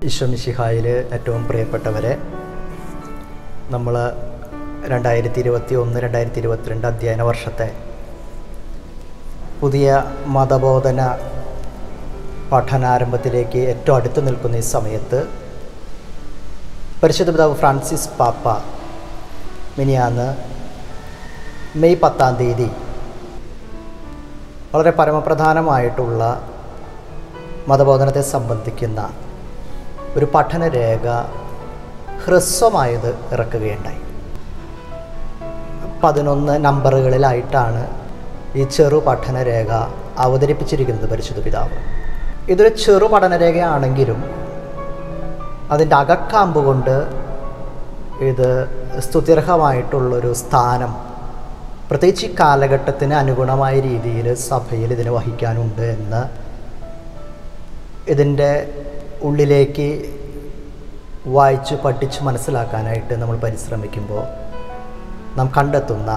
ഈശ്വമിഷിഹായിൽ ഏറ്റവും പ്രിയപ്പെട്ടവരെ നമ്മൾ രണ്ടായിരത്തി ഇരുപത്തി ഒന്ന് രണ്ടായിരത്തി ഇരുപത്തിരണ്ട് അധ്യയന വർഷത്തെ പുതിയ മതബോധന പഠനാരംഭത്തിലേക്ക് ഏറ്റവും അടുത്ത് നിൽക്കുന്ന ഈ സമയത്ത് പരിശുദ്ധ പിതാവ് ഫ്രാൻസിസ് പാപ്പ മിനിയാന്ന് മെയ് പത്താം തീയതി വളരെ പരമപ്രധാനമായിട്ടുള്ള മതബോധനത്തെ സംബന്ധിക്കുന്ന ഒരു പഠനരേഖ ഹ്രസ്വമായത് ഇറക്കുകയുണ്ടായി പതിനൊന്ന് നമ്പറുകളിലായിട്ടാണ് ഈ ചെറു പഠനരേഖ അവതരിപ്പിച്ചിരിക്കുന്നത് പരിശുദ്ധ പിതാവ് ഇതൊരു ചെറു പഠനരേഖയാണെങ്കിലും അതിൻ്റെ അകക്കാമ്പ് കൊണ്ട് ഇത് സ്തുത്യർഹമായിട്ടുള്ളൊരു സ്ഥാനം പ്രത്യേകിച്ച് ഈ കാലഘട്ടത്തിന് അനുഗുണമായ രീതിയിൽ സഭയിൽ ഇതിന് വഹിക്കാനുണ്ട് എന്ന് ഇതിൻ്റെ ഉള്ളിലേക്ക് വായിച്ച് പഠിച്ച് മനസ്സിലാക്കാനായിട്ട് നമ്മൾ പരിശ്രമിക്കുമ്പോൾ നാം കണ്ടെത്തുന്ന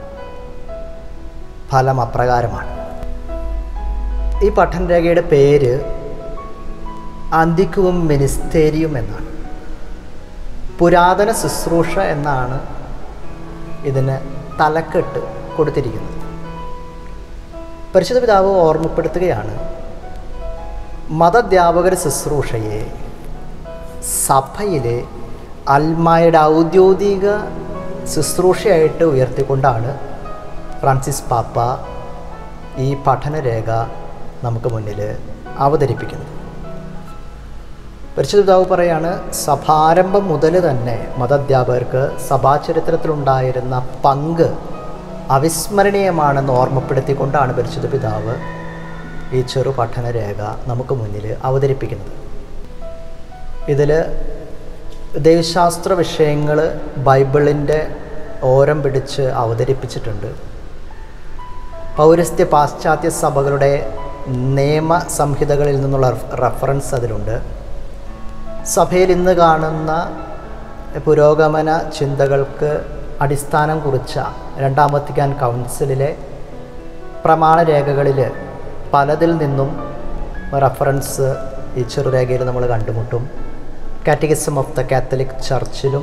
ഫലം അപ്രകാരമാണ് ഈ പഠനരേഖയുടെ പേര് അന്തിക്കുവും മിനിസ്റ്റേരിയും എന്നാണ് പുരാതന ശുശ്രൂഷ എന്നാണ് ഇതിന് തലക്കെട്ട് കൊടുത്തിരിക്കുന്നത് പരിശുദ്ധ പിതാവ് ഓർമ്മപ്പെടുത്തുകയാണ് മതധ്യാപകർ ശുശ്രൂഷയെ സഭയിലെ അൽമായുടെ ഔദ്യോഗിക ശുശ്രൂഷയായിട്ട് ഉയർത്തിക്കൊണ്ടാണ് ഫ്രാൻസിസ് പാപ്പ ഈ പഠനരേഖ നമുക്ക് മുന്നിൽ അവതരിപ്പിക്കുന്നത് പരിശുദ്ധ പിതാവ് പറയാണ് സഭാരംഭം മുതൽ തന്നെ മതാധ്യാപകർക്ക് സഭാചരിത്രത്തിലുണ്ടായിരുന്ന പങ്ക് അവിസ്മരണീയമാണെന്ന് ഓർമ്മപ്പെടുത്തിക്കൊണ്ടാണ് പരിശുദ്ധ പിതാവ് ഈ ചെറു പഠനരേഖ നമുക്ക് മുന്നിൽ അവതരിപ്പിക്കുന്നത് ഇതിൽ ദൈവശാസ്ത്ര വിഷയങ്ങൾ ബൈബിളിൻ്റെ ഓരം പിടിച്ച് അവതരിപ്പിച്ചിട്ടുണ്ട് പൗരസ്ത്യ പാശ്ചാത്യ സഭകളുടെ നിയമ സംഹിതകളിൽ നിന്നുള്ള റെഫറൻസ് അതിലുണ്ട് സഭയിൽ ഇന്ന് കാണുന്ന പുരോഗമന ചിന്തകൾക്ക് അടിസ്ഥാനം കുറിച്ച രണ്ടാം വത്തിക്കാൻ കൗൺസിലിലെ പ്രമാണരേഖകളിൽ പലതിൽ നിന്നും റെഫറൻസ് ഈ ചെറുരേഖയിൽ നമ്മൾ കണ്ടുമുട്ടും കാറ്റഗിസം ഓഫ് ദ കാത്തലിക് ചർച്ചിലും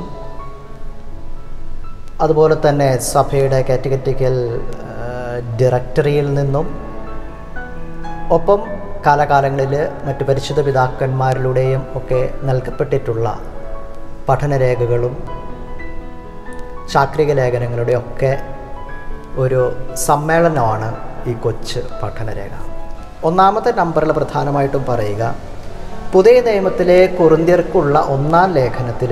അതുപോലെ തന്നെ സഭയുടെ കാറ്റഗറ്റിക്കൽ ഡയറക്ടറിയിൽ നിന്നും ഒപ്പം കാലകാലങ്ങളിൽ മറ്റ് പരിശുദ്ധ പിതാക്കന്മാരിലൂടെയും ഒക്കെ നൽകപ്പെട്ടിട്ടുള്ള പഠനരേഖകളും ചാക്രിക ലേഖനങ്ങളുടെ ഒക്കെ ഒരു സമ്മേളനമാണ് ഈ കൊച്ച് പഠനരേഖ ഒന്നാമത്തെ നമ്പറിൽ പ്രധാനമായിട്ടും പറയുക പുതിയ നിയമത്തിലെ കുറുന്തിയർക്കുള്ള ഒന്നാം ലേഖനത്തിൽ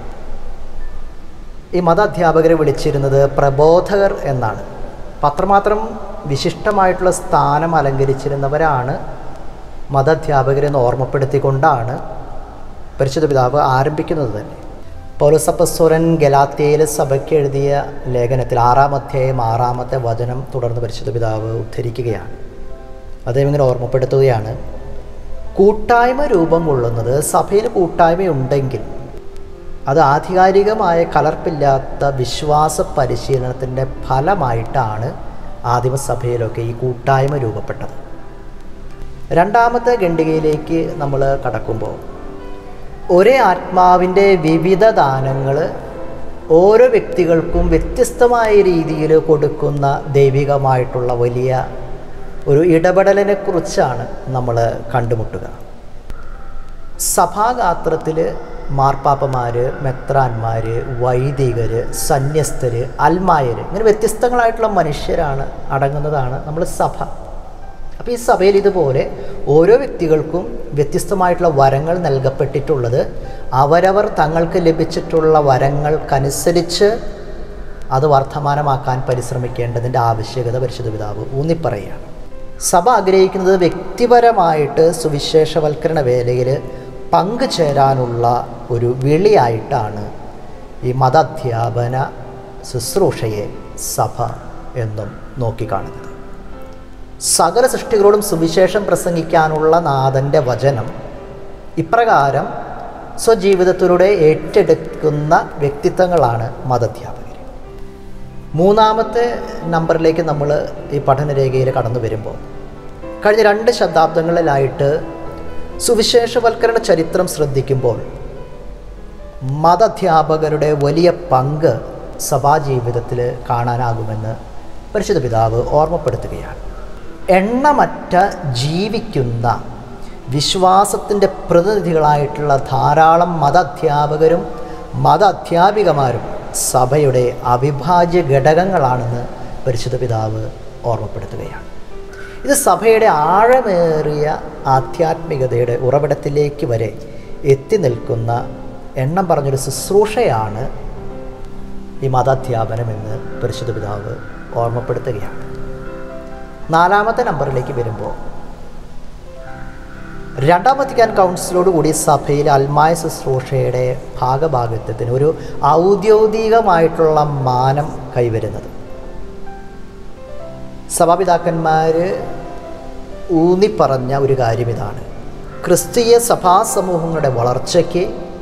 ഈ മത അധ്യാപകരെ വിളിച്ചിരുന്നത് പ്രബോധകർ എന്നാണ് പത്രമാത്രം വിശിഷ്ടമായിട്ടുള്ള സ്ഥാനം അലങ്കരിച്ചിരുന്നവരാണ് മതാധ്യാപകരെന്ന് ഓർമ്മപ്പെടുത്തിക്കൊണ്ടാണ് പരിശുദ്ധ പിതാവ് ആരംഭിക്കുന്നത് തന്നെ പൗരസപ്പസ്വരൻ ഗലാത്തിയയിലെ സഭയ്ക്ക് എഴുതിയ ലേഖനത്തിൽ ആറാം അധ്യായം ആറാമത്തെ വചനം തുടർന്ന് പരിശുദ്ധ പിതാവ് ഉദ്ധരിക്കുകയാണ് അദ്ദേഹം ഇങ്ങനെ ഓർമ്മപ്പെടുത്തുകയാണ് കൂട്ടായ്മ രൂപം കൊള്ളുന്നത് സഭയിൽ കൂട്ടായ്മയുണ്ടെങ്കിൽ അത് ആധികാരികമായ കലർപ്പില്ലാത്ത വിശ്വാസ പരിശീലനത്തിൻ്റെ ഫലമായിട്ടാണ് ആദിമസഭയിലൊക്കെ ഈ കൂട്ടായ്മ രൂപപ്പെട്ടത് രണ്ടാമത്തെ ഖണ്ഡികയിലേക്ക് നമ്മൾ കടക്കുമ്പോൾ ഒരേ ആത്മാവിൻ്റെ വിവിധ ദാനങ്ങൾ ഓരോ വ്യക്തികൾക്കും വ്യത്യസ്തമായ രീതിയിൽ കൊടുക്കുന്ന ദൈവികമായിട്ടുള്ള വലിയ ഒരു ഇടപെടലിനെ കുറിച്ചാണ് നമ്മൾ കണ്ടുമുട്ടുക സഭാഗാത്രത്തിൽ മാർപ്പാപ്പമാർ മെത്രാന്മാർ വൈദികർ സന്യസ്തർ അൽമായർ ഇങ്ങനെ വ്യത്യസ്തങ്ങളായിട്ടുള്ള മനുഷ്യരാണ് അടങ്ങുന്നതാണ് നമ്മൾ സഭ അപ്പോൾ ഈ സഭയിൽ ഇതുപോലെ ഓരോ വ്യക്തികൾക്കും വ്യത്യസ്തമായിട്ടുള്ള വരങ്ങൾ നൽകപ്പെട്ടിട്ടുള്ളത് അവരവർ തങ്ങൾക്ക് ലഭിച്ചിട്ടുള്ള വരങ്ങൾക്കനുസരിച്ച് അത് വർത്തമാനമാക്കാൻ പരിശ്രമിക്കേണ്ടതിൻ്റെ ആവശ്യകത പരിശുദ്ധ പിതാവ് ഊന്നിപ്പറയുകയാണ് സഭ ആഗ്രഹിക്കുന്നത് വ്യക്തിപരമായിട്ട് സുവിശേഷവൽക്കരണ വേലയിൽ പങ്കുചേരാനുള്ള ഒരു വിളിയായിട്ടാണ് ഈ മതാധ്യാപന ശുശ്രൂഷയെ സഭ എന്നും നോക്കിക്കാണുന്നത് സകല സൃഷ്ടികളോടും സുവിശേഷം പ്രസംഗിക്കാനുള്ള നാഥൻ്റെ വചനം ഇപ്രകാരം സ്വജീവിതത്തിലൂടെ ഏറ്റെടുക്കുന്ന വ്യക്തിത്വങ്ങളാണ് മതാധ്യാപകർ മൂന്നാമത്തെ നമ്പറിലേക്ക് നമ്മൾ ഈ പഠനരേഖയിൽ കടന്നു വരുമ്പോൾ കഴിഞ്ഞ രണ്ട് ശതാബ്ദങ്ങളിലായിട്ട് സുവിശേഷവൽക്കരണ ചരിത്രം ശ്രദ്ധിക്കുമ്പോൾ മതാധ്യാപകരുടെ വലിയ പങ്ക് സഭാജീവിതത്തിൽ കാണാനാകുമെന്ന് പരിശുദ്ധ പിതാവ് ഓർമ്മപ്പെടുത്തുകയാണ് എണ്ണമറ്റ ജീവിക്കുന്ന വിശ്വാസത്തിൻ്റെ പ്രതിനിധികളായിട്ടുള്ള ധാരാളം മതാധ്യാപകരും മത അധ്യാപികമാരും സഭയുടെ അവിഭാജ്യ ഘടകങ്ങളാണെന്ന് പരിശുദ്ധ പിതാവ് ഓർമ്മപ്പെടുത്തുകയാണ് ഇത് സഭയുടെ ആഴമേറിയ ആധ്യാത്മികതയുടെ ഉറവിടത്തിലേക്ക് വരെ എത്തി നിൽക്കുന്ന എണ്ണം പറഞ്ഞൊരു ശുശ്രൂഷയാണ് ഈ മതാധ്യാപനമെന്ന് പരിശുദ്ധ പിതാവ് ഓർമ്മപ്പെടുത്തുകയാണ് നാലാമത്തെ നമ്പറിലേക്ക് വരുമ്പോൾ രണ്ടാം വത്തിക്കാൻ കൗൺസിലോട് കൂടി സഭയിൽ അൽമായ ശുശ്രൂഷയുടെ ഭാഗഭാഗത്വത്തിന് ഒരു ഔദ്യോഗികമായിട്ടുള്ള മാനം കൈവരുന്നത് സഭാപിതാക്കന്മാർ ഊന്നിപ്പറഞ്ഞ ഒരു കാര്യം ഇതാണ് ക്രിസ്തീയ സഭാ സമൂഹങ്ങളുടെ വളർച്ചയ്ക്ക്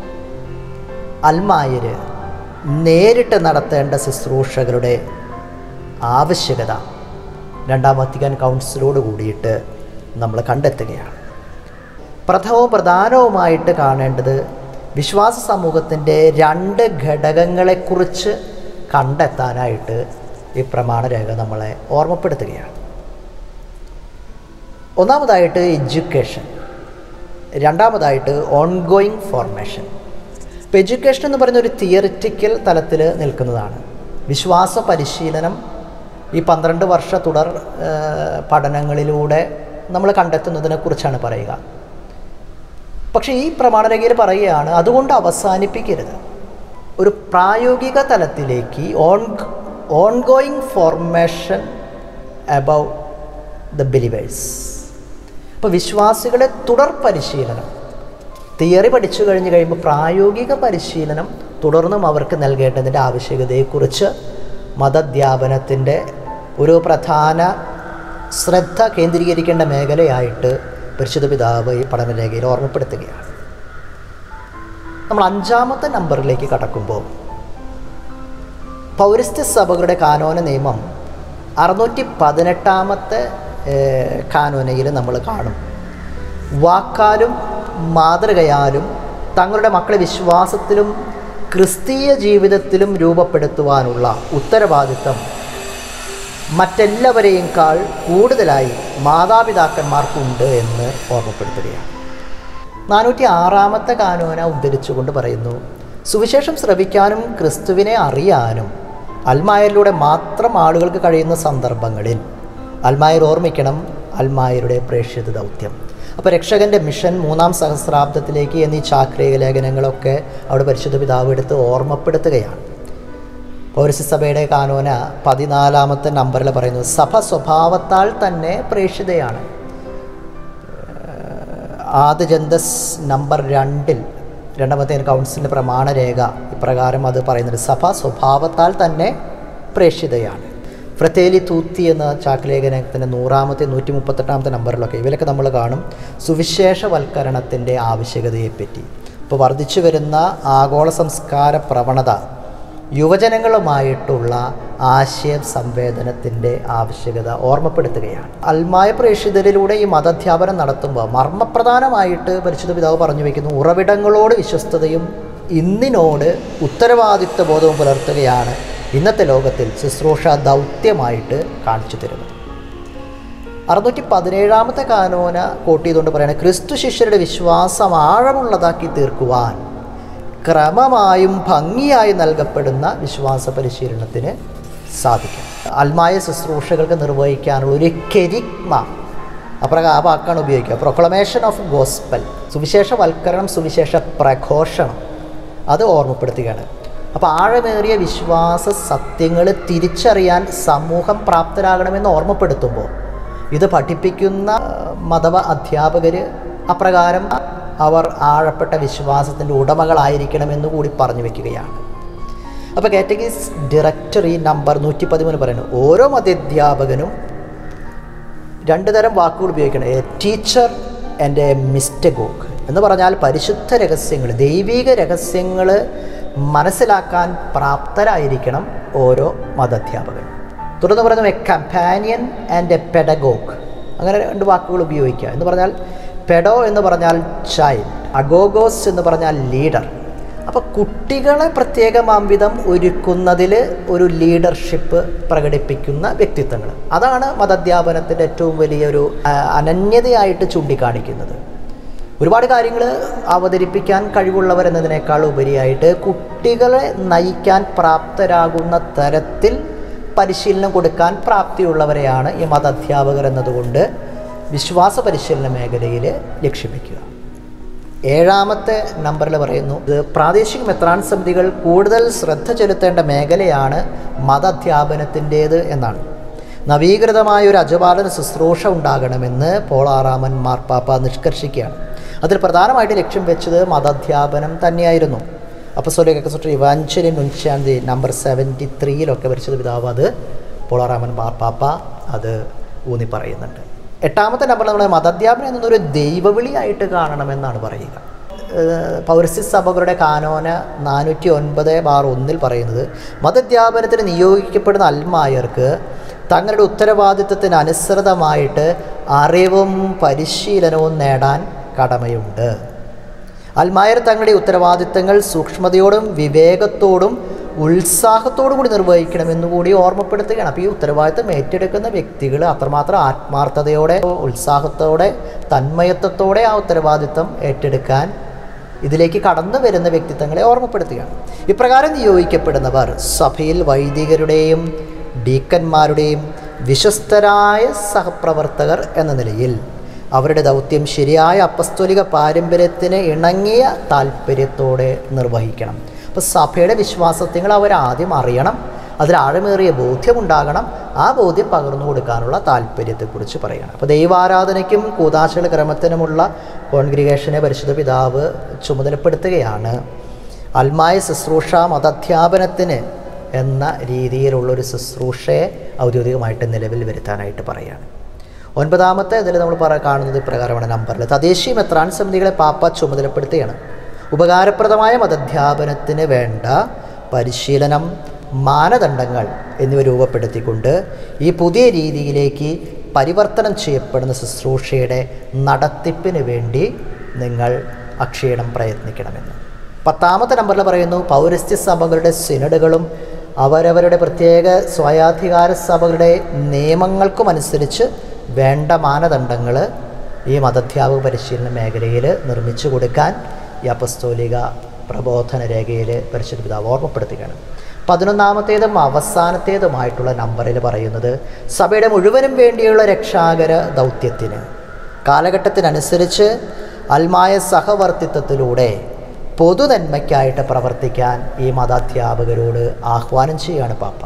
അൽമായർ നേരിട്ട് നടത്തേണ്ട ശുശ്രൂഷകളുടെ ആവശ്യകത രണ്ടാം വത്തിക്കാൻ കൗൺസിലോട് കൂടിയിട്ട് നമ്മൾ കണ്ടെത്തുകയാണ് പ്രഥമവും പ്രധാനവുമായിട്ട് കാണേണ്ടത് വിശ്വാസ സമൂഹത്തിൻ്റെ രണ്ട് ഘടകങ്ങളെക്കുറിച്ച് കണ്ടെത്താനായിട്ട് ഈ പ്രമാണരേഖ നമ്മളെ ഓർമ്മപ്പെടുത്തുകയാണ് ഒന്നാമതായിട്ട് എഡ്യൂക്കേഷൻ രണ്ടാമതായിട്ട് ഓൺഗോയിങ് ഫോർമേഷൻ ഇപ്പോൾ എഡ്യൂക്കേഷൻ എന്ന് പറയുന്ന ഒരു തിയറിറ്റിക്കൽ തലത്തിൽ നിൽക്കുന്നതാണ് വിശ്വാസ പരിശീലനം ഈ പന്ത്രണ്ട് വർഷ തുടർ പഠനങ്ങളിലൂടെ നമ്മൾ കണ്ടെത്തുന്നതിനെക്കുറിച്ചാണ് പറയുക പക്ഷേ ഈ പ്രമാണരേഖയിൽ പറയുകയാണ് അതുകൊണ്ട് അവസാനിപ്പിക്കരുത് ഒരു പ്രായോഗിക തലത്തിലേക്ക് on ongoing formation above the believers അപ്പോൾ വിശ്വാസികളെ തുടർ പരിശീലനം തിയറി പഠിച്ചു കഴിഞ്ഞ് കഴിയുമ്പോൾ പ്രായോഗിക പരിശീലനം തുടർന്നും അവർക്ക് നൽകേണ്ടതിൻ്റെ ആവശ്യകതയെക്കുറിച്ച് മതധ്യാപനത്തിൻ്റെ ഒരു പ്രധാന ശ്രദ്ധ കേന്ദ്രീകരിക്കേണ്ട മേഖലയായിട്ട് പരിശുദ്ധ പിതാവ് ഈ പഠനരേഖയിൽ ഓർമ്മപ്പെടുത്തുകയാണ് നമ്മൾ അഞ്ചാമത്തെ നമ്പറിലേക്ക് കടക്കുമ്പോൾ പൗരസ്ത്യ സഭകളുടെ കാനോന നിയമം അറുന്നൂറ്റി പതിനെട്ടാമത്തെ കാനോനയിൽ നമ്മൾ കാണും വാക്കാലും മാതൃകയാലും തങ്ങളുടെ മക്കളെ വിശ്വാസത്തിലും ക്രിസ്തീയ ജീവിതത്തിലും രൂപപ്പെടുത്തുവാനുള്ള ഉത്തരവാദിത്തം മറ്റെല്ലാവരെയുംക്കാൾ കൂടുതലായി മാതാപിതാക്കന്മാർക്കുണ്ട് എന്ന് ഓർമ്മപ്പെടുത്തുകയാണ് നാനൂറ്റി ആറാമത്തെ കാനോന ഉദ്ധരിച്ചുകൊണ്ട് പറയുന്നു സുവിശേഷം ശ്രവിക്കാനും ക്രിസ്തുവിനെ അറിയാനും അൽമായരിലൂടെ മാത്രം ആളുകൾക്ക് കഴിയുന്ന സന്ദർഭങ്ങളിൽ അൽമായർ ഓർമ്മിക്കണം അൽമായരുടെ പ്രേക്ഷിത ദൗത്യം അപ്പോൾ രക്ഷകൻ്റെ മിഷൻ മൂന്നാം സഹസ്രാബ്ദത്തിലേക്ക് എന്നീ ചാക്രിക ലേഖനങ്ങളൊക്കെ അവിടെ പരിശുദ്ധ പിതാവ് എടുത്ത് ഓർമ്മപ്പെടുത്തുകയാണ് പൗരസ്യസഭയുടെ കാനോന പതിനാലാമത്തെ നമ്പറിൽ പറയുന്നത് സഭ സ്വഭാവത്താൽ തന്നെ പ്രേക്ഷിതയാണ് ആദ്യജന്തസ് നമ്പർ രണ്ടിൽ രണ്ടാമത്തെ കൗൺസിലിൻ്റെ പ്രമാണരേഖ ഇപ്രകാരം അത് പറയുന്നുണ്ട് സഭ സ്വഭാവത്താൽ തന്നെ പ്രേക്ഷിതയാണ് ഫ്രത്തേലി തൂത്തി എന്ന ചാക്ലേഖനത്തിൻ്റെ നൂറാമത്തെ നൂറ്റി മുപ്പത്തെട്ടാമത്തെ നമ്പറിലൊക്കെ ഇവരൊക്കെ നമ്മൾ കാണും സുവിശേഷവൽക്കരണത്തിൻ്റെ ആവശ്യകതയെപ്പറ്റി ഇപ്പോൾ വർദ്ധിച്ചു വരുന്ന ആഗോള സംസ്കാര പ്രവണത യുവജനങ്ങളുമായിട്ടുള്ള ആശയ സംവേദനത്തിൻ്റെ ആവശ്യകത ഓർമ്മപ്പെടുത്തുകയാണ് അൽമായ പ്രേക്ഷിതരിലൂടെ ഈ മതാധ്യാപനം നടത്തുമ്പോൾ മർമ്മപ്രധാനമായിട്ട് പരിശുദ്ധ പിതാവ് പറഞ്ഞു വയ്ക്കുന്നു ഉറവിടങ്ങളോട് വിശ്വസ്തതയും ഇന്നിനോട് ഉത്തരവാദിത്വ ബോധവും പുലർത്തുകയാണ് ഇന്നത്തെ ലോകത്തിൽ ശുശ്രൂഷ ദൗത്യമായിട്ട് കാണിച്ചു തരുന്നത് അറുന്നൂറ്റി പതിനേഴാമത്തെ കാനോന കോട്ട് ചെയ്തുകൊണ്ട് പറയുന്നത് ക്രിസ്തു ശിഷ്യരുടെ വിശ്വാസം ആഴമുള്ളതാക്കി തീർക്കുവാൻ ക്രമമായും ഭംഗിയായി നൽകപ്പെടുന്ന വിശ്വാസ പരിശീലനത്തിന് സാധിക്കും അൽമായ ശുശ്രൂഷകൾക്ക് നിർവഹിക്കാനുള്ള ഒരു കെരിഗ്മ അപ്രകാരം ആ വാക്കാണ് ഉപയോഗിക്കുക പ്രൊക്ലമേഷൻ ഓഫ് ഗോസ്പൽ സുവിശേഷവൽക്കരണം സുവിശേഷ പ്രഘോഷണം അത് ഓർമ്മപ്പെടുത്തുകയാണ് അപ്പോൾ ആഴമേറിയ വിശ്വാസ സത്യങ്ങൾ തിരിച്ചറിയാൻ സമൂഹം പ്രാപ്തരാകണമെന്ന് ഓർമ്മപ്പെടുത്തുമ്പോൾ ഇത് പഠിപ്പിക്കുന്ന മതവ അധ്യാപകർ അപ്രകാരം അവർ ആഴപ്പെട്ട വിശ്വാസത്തിൻ്റെ ഉടമകളായിരിക്കണമെന്ന് കൂടി പറഞ്ഞു വെക്കുകയാണ് അപ്പോൾ കാറ്റഗീസ് ഡയറക്ടറി നമ്പർ നൂറ്റി പതിമൂന്ന് പറയുന്നു ഓരോ മതാധ്യാപകനും രണ്ട് തരം വാക്കുകൾ ഉപയോഗിക്കണം a teacher and a mystagogue എന്ന് പറഞ്ഞാൽ പരിശുദ്ധ രഹസ്യങ്ങൾ ദൈവിക രഹസ്യങ്ങൾ മനസ്സിലാക്കാൻ പ്രാപ്തരായിരിക്കണം ഓരോ മതാധ്യാപകനും തുടർന്ന് പറയുന്നത് a companion and a pedagogue അങ്ങനെ രണ്ട് വാക്കുകൾ ഉപയോഗിക്കുക എന്ന് പറഞ്ഞാൽ പെഡോ എന്ന് പറഞ്ഞാൽ ചൈൽഡ് അഗോഗോസ് എന്ന് പറഞ്ഞാൽ ലീഡർ അപ്പോൾ കുട്ടികളെ പ്രത്യേകമാം വിധം ഒരുക്കുന്നതിൽ ഒരു ലീഡർഷിപ്പ് പ്രകടിപ്പിക്കുന്ന വ്യക്തിത്വങ്ങൾ അതാണ് മതാധ്യാപനത്തിൻ്റെ ഏറ്റവും വലിയൊരു ആ, അനന്യതയായിട്ട് ചൂണ്ടിക്കാണിക്കുന്നത് ഒരുപാട് കാര്യങ്ങൾ അവതരിപ്പിക്കാൻ കഴിവുള്ളവർ എന്നതിനേക്കാൾ ഉപരിയായിട്ട് കുട്ടികളെ നയിക്കാൻ പ്രാപ്തരാകുന്ന തരത്തിൽ പരിശീലനം കൊടുക്കാൻ പ്രാപ്തിയുള്ളവരെയാണ് ഈ മതാധ്യാപകർ എന്നതുകൊണ്ട് വിശ്വാസ പരിശീലന മേഖലയിൽ ലക്ഷ്യം വയ്ക്കുക ഏഴാമത്തെ നമ്പറിൽ പറയുന്നു ഇത് പ്രാദേശിക മെത്രാൻ സമിതികൾ കൂടുതൽ ശ്രദ്ധ ചെലുത്തേണ്ട മേഖലയാണ് മതാധ്യാപനത്തിൻ്റേത് എന്നാണ് നവീകൃതമായ ഒരു അജപാലന ശുശ്രൂഷ ഉണ്ടാകണമെന്ന് പോളാറാമൻ മാർപ്പാപ്പ നിഷ്കർഷിക്കുകയാണ് അതിൽ പ്രധാനമായിട്ട് ലക്ഷ്യം വെച്ചത് മതാധ്യാപനം തന്നെയായിരുന്നു അപ്പസോലിക കസോട്ട് ഇവാഞ്ചലി നുൻശാന്തി നമ്പർ സെവൻറ്റി ത്രീയിലൊക്കെ വരച്ചത് പിതാവ് അത് പോളാറാമൻ മാർപ്പാപ്പ അത് ഊന്നി പറയുന്നുണ്ട് എട്ടാമത്തെ നമ്പർ നമ്മൾ മതാധ്യാപനം എന്നൊരു ദൈവവിളിയായിട്ട് കാണണമെന്നാണ് പറയുക ഏഹ് പൗരസ്ത്യ സഭകളുടെ കാനോന നാനൂറ്റി ഒൻപത് ബാർ ഒന്നിൽ പറയുന്നത് മതധ്യാപനത്തിന് നിയോഗിക്കപ്പെടുന്ന അൽമായർക്ക് തങ്ങളുടെ ഉത്തരവാദിത്വത്തിന് അനുസൃതമായിട്ട് അറിവും പരിശീലനവും നേടാൻ കടമയുണ്ട് അൽമായർ തങ്ങളുടെ ഉത്തരവാദിത്തങ്ങൾ സൂക്ഷ്മതയോടും വിവേകത്തോടും ഉത്സാഹത്തോടും കൂടി നിർവഹിക്കണമെന്ന് കൂടി ഓർമ്മപ്പെടുത്തുകയാണ് അപ്പോൾ ഈ ഉത്തരവാദിത്തം ഏറ്റെടുക്കുന്ന വ്യക്തികൾ അത്രമാത്രം ആത്മാർത്ഥതയോടെ ഉത്സാഹത്തോടെ തന്മയത്വത്തോടെ ആ ഉത്തരവാദിത്തം ഏറ്റെടുക്കാൻ ഇതിലേക്ക് കടന്നു വരുന്ന വ്യക്തിത്വങ്ങളെ ഓർമ്മപ്പെടുത്തുകയാണ് ഇപ്രകാരം നിയോഗിക്കപ്പെടുന്നവർ സഭയിൽ വൈദികരുടെയും ഡീക്കന്മാരുടെയും വിശ്വസ്തരായ സഹപ്രവർത്തകർ എന്ന നിലയിൽ അവരുടെ ദൗത്യം ശരിയായ അപ്പസ്തോലിക പാരമ്പര്യത്തിന് ഇണങ്ങിയ താല്പര്യത്തോടെ നിർവഹിക്കണം അപ്പോൾ സഭയുടെ വിശ്വാസത്യങ്ങൾ അവരാദ്യം അറിയണം അതിൽ ആഴമേറിയ ബോധ്യമുണ്ടാകണം ആ ബോധ്യം പകർന്നു കൊടുക്കാനുള്ള താല്പര്യത്തെക്കുറിച്ച് പറയണം അപ്പോൾ ദൈവാരാധനയ്ക്കും കൂതാശകൾ ക്രമത്തിനുമുള്ള കോൺഗ്രിഗേഷനെ പരിശുദ്ധ പിതാവ് ചുമതലപ്പെടുത്തുകയാണ് അൽമായ ശുശ്രൂഷ മതാധ്യാപനത്തിന് എന്ന രീതിയിലുള്ളൊരു ശുശ്രൂഷയെ ഔദ്യോഗികമായിട്ട് നിലവിൽ വരുത്താനായിട്ട് പറയുകയാണ് ഒൻപതാമത്തെ ഇതിൽ നമ്മൾ പറ കാണുന്നത് ഇപ്രകാരമാണ് നമ്പറിൽ തദ്ദേശീയ മെത്രാൻ സമിതികളെ പാപ്പ ചുമതലപ്പെടുത്തുകയാണ് ഉപകാരപ്രദമായ മതധ്യാപനത്തിന് വേണ്ട പരിശീലനം മാനദണ്ഡങ്ങൾ എന്നിവ രൂപപ്പെടുത്തിക്കൊണ്ട് ഈ പുതിയ രീതിയിലേക്ക് പരിവർത്തനം ചെയ്യപ്പെടുന്ന ശുശ്രൂഷയുടെ നടത്തിപ്പിന് വേണ്ടി നിങ്ങൾ അക്ഷീണം പ്രയത്നിക്കണമെന്ന് പത്താമത്തെ നമ്പറിൽ പറയുന്നു പൗരസ്ത്യ സഭകളുടെ സിനഡുകളും അവരവരുടെ പ്രത്യേക സ്വയാധികാര സഭകളുടെ നിയമങ്ങൾക്കും അനുസരിച്ച് വേണ്ട മാനദണ്ഡങ്ങൾ ഈ മതധ്യാപക പരിശീലന മേഖലയിൽ നിർമ്മിച്ചു കൊടുക്കാൻ ഈ അപസ്തോലിക പ്രബോധന രേഖയിൽ പരിശുദ്ധ പിതാവ് ഓർമ്മപ്പെടുത്തുകയാണ് പതിനൊന്നാമത്തേതും അവസാനത്തേതുമായിട്ടുള്ള നമ്പറിൽ പറയുന്നത് സഭയുടെ മുഴുവനും വേണ്ടിയുള്ള രക്ഷാകര ദൗത്യത്തിന് കാലഘട്ടത്തിനനുസരിച്ച് അൽമായ സഹവർത്തിത്വത്തിലൂടെ പൊതുനന്മയ്ക്കായിട്ട് പ്രവർത്തിക്കാൻ ഈ മതാധ്യാപകരോട് ആഹ്വാനം ചെയ്യുകയാണ് പാപ്പ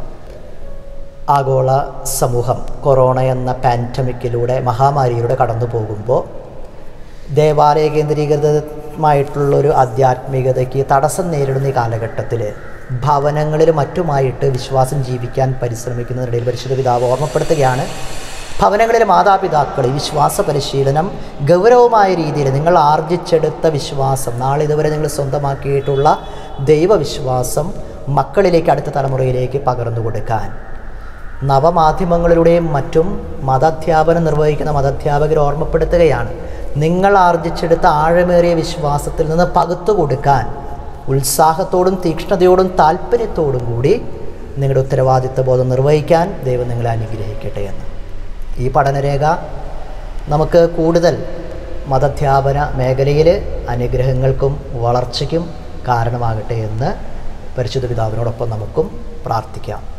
ആഗോള സമൂഹം കൊറോണ എന്ന പാൻഡമിക്കിലൂടെ മഹാമാരിയിലൂടെ കടന്നു പോകുമ്പോൾ ദേവാലയ കേന്ദ്രീകൃതമായിട്ടുള്ളൊരു ആധ്യാത്മികതയ്ക്ക് തടസ്സം നേരിടുന്ന ഈ കാലഘട്ടത്തിൽ ഭവനങ്ങളിലും മറ്റുമായിട്ട് വിശ്വാസം ജീവിക്കാൻ പരിശ്രമിക്കുന്നതിനിടയിൽ പരിശുദ്ധ പിതാവ് ഓർമ്മപ്പെടുത്തുകയാണ് ഭവനങ്ങളിലെ മാതാപിതാക്കൾ ഈ വിശ്വാസ പരിശീലനം ഗൗരവമായ രീതിയിൽ നിങ്ങൾ ആർജിച്ചെടുത്ത വിശ്വാസം നാളെ ഇതുവരെ നിങ്ങൾ സ്വന്തമാക്കിയിട്ടുള്ള ദൈവവിശ്വാസം മക്കളിലേക്ക് അടുത്ത തലമുറയിലേക്ക് പകർന്നു കൊടുക്കാൻ നവമാധ്യമങ്ങളിലൂടെയും മറ്റും മതാധ്യാപനം നിർവഹിക്കുന്ന മതാധ്യാപകർ ഓർമ്മപ്പെടുത്തുകയാണ് നിങ്ങൾ ആർജിച്ചെടുത്ത ആഴമേറിയ വിശ്വാസത്തിൽ നിന്ന് പകുത്തു കൊടുക്കാൻ ഉത്സാഹത്തോടും തീക്ഷ്ണതയോടും താല്പര്യത്തോടും കൂടി നിങ്ങളുടെ ഉത്തരവാദിത്വ ബോധം നിർവഹിക്കാൻ ദൈവം നിങ്ങളെ അനുഗ്രഹിക്കട്ടെ എന്ന് ഈ പഠനരേഖ നമുക്ക് കൂടുതൽ മതധ്യാപന മേഖലയിൽ അനുഗ്രഹങ്ങൾക്കും വളർച്ചയ്ക്കും കാരണമാകട്ടെ എന്ന് പരിശുദ്ധ പിതാവിനോടൊപ്പം നമുക്കും പ്രാർത്ഥിക്കാം